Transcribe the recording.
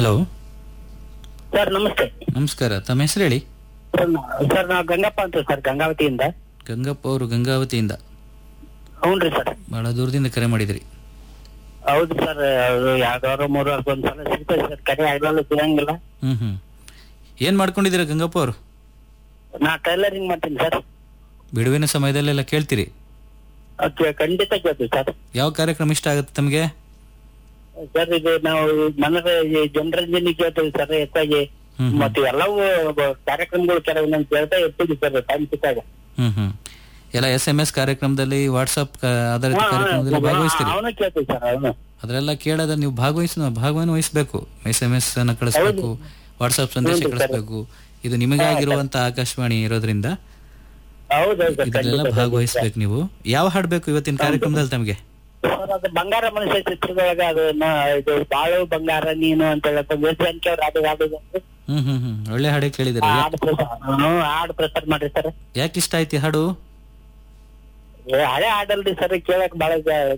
Hello sir ನಮಸ್ತೆ ನಮಸ್ಕಾರ ತಮ್ಮ ಹೆಸರು ಹೇಳಿ ಸರ್ ನಾ- ಸರ್ ನಾವು ಗಂಗಪ್ಪ ಅಂತ ಸರ್ ಗಂಗಾವತಿಯಿಂದ ಗಂಗಪ್ಪ ಅವರು ಗಂಗಾವತಿಯಿಂದ ಹ್ಞೂನ್ರಿ ಸರ್ ಬಹಳ ದೂರದಿಂದ ಕರೆ ಮಾಡಿದ್ರಿ ಹೌದು ಸರ್ ಅದು ಯಾವ್ದಾದ್ರು ಮೂರು ವರ್ಷ ಒಂದ್ಸಲ ಸಿಗ್ತದೆ ಸರ್ ಕರೆ ಆಗಲ್ಲ ಸಿಗಂಗಿಲ್ಲ ಹ್ಮ್ ಹ್ಮ್ ಏನ್ ಮಾಡ್ಕೊಂಡಿದ್ದೀರಾ ಗಂಗಪ್ಪ ಅವರು ನಾ ಟೈಲರಿಂಗ್ ಮಾಡ್ತೀನಿ ಸರ್ ಬಿಡುವಿನ ಸಮಯದಲ್ಲೆಲ್ಲ ಕೇಳ್ತೀರಿ ಓಕೆ ಖಂಡಿತ ಕೇಳ್ತೀವಿ ಸರ್ ಯಾವ ಕಾರ್ಯಕ್ರಮ ಇಷ್ಟ ಆಗುತ್ತೆ ತಮಗೆ ಸರ್ ಇದು ನಾವು ಮನರ ಜನರಂಜನೆ ಕೇಳ್ತೀವಿ ಸರ್ ಹೆಚ್ಚಾಗಿ ಹ್ಮ್ ಮತ್ತೆ ಎಲ್ಲವೂ ಬ- ಕಾರ್ಯಕ್ರಮಗಳು ಕೆಲವೊಂದೊಂದು ಕೇಳ್ತಾ ಇರ್ತೀವಿ ಸರ್ ಟೈಮ್ ಸಿಕ್ಕಾಗ ಹ್ಮ್ ಹ್ಮ್ ಎಲ್ಲ ಎಸ್ ಎಂ ಎಸ್ ಕಾರ್ಯಕ್ರಮದಲ್ಲಿ ವಾಟ್ಸಪ್ ಆಧಾರಿತ ಕಾರ್ಯಕ್ರಮದಲ್ಲಿ ಭಾಗವಹಿಸ್ತೀರಿ ಅವನು ಕೇಳ್ತೀವಿ ಸರ್ ಅವನು ಅದರೆಲ್ಲ ಕೇಳೋದ ನೀವು ಭಾಗವಹಿಸ್ ಭಾಗವನ್ನು ವಹಿಸ್ಬೇಕು ಎಸ್ ಎಂ ಎಸ್ ಅನ್ನ ಕಳಿಸ್ಬೇಕು ವಾಟ್ಸಪ್ ಸಂದೇಶ ಹೌದು ಸರ್. ಕಳಿಸ್ಬೇಕು ಇದು ನಿಮಗೆ ಆಗಿರುವಂತ ಆಕಾಶವಾಣಿ ಇರೋದ್ರಿಂದ ಹೌದೌದು ಸರ್ ಇದರಲ್ಲೆಲ್ಲ ಖಂಡಿತ ಭಾಗವಹಿಸ್ಬೇಕು ನೀವು ಯಾವ ಹಾಡ್ ಬೇಕು ಇವತ್ತಿನ ಕಾರ್ಯಕ್ರಮದಲ್ಲಿ ತಮಗೆ ಸರ್ ಅದು ಬಂಗಾರ ಮನುಷ್ಯ ಚಿತ್ರದೊಳಗ ಅದು ನ- ಇದು ಬಾಳು ಬಂಗಾರ ನೀನು ಅಂತ ಹೇಳ್ತಾರೆ ವೇದಾಂತಿ ಅವ್ರು ಅದು ಹಾಡಿದ್ರು. ಹ್ಮ್ ಹ್ಮ್ ಹ್ಮ್ ಒಳ್ಳೆ ಹಾಡೇ ಕೇಳಿದಿರಿ ಆ ಹಾಡು ಪ್ರಸಾರ ಹ್ಮ್, ಹಾಡು ಪ್ರಸಾರ ಮಾಡ್ರಿ ಸರ್ ಯಾಕೆ ಇಷ್ಟ ಆಯ್ತು ಈ ಹಾಡು ಏ, ಹಳೆ ಹಾಡಲ್ರಿ ಸರ್ ಕೇಳಕ್ ಬಹಳ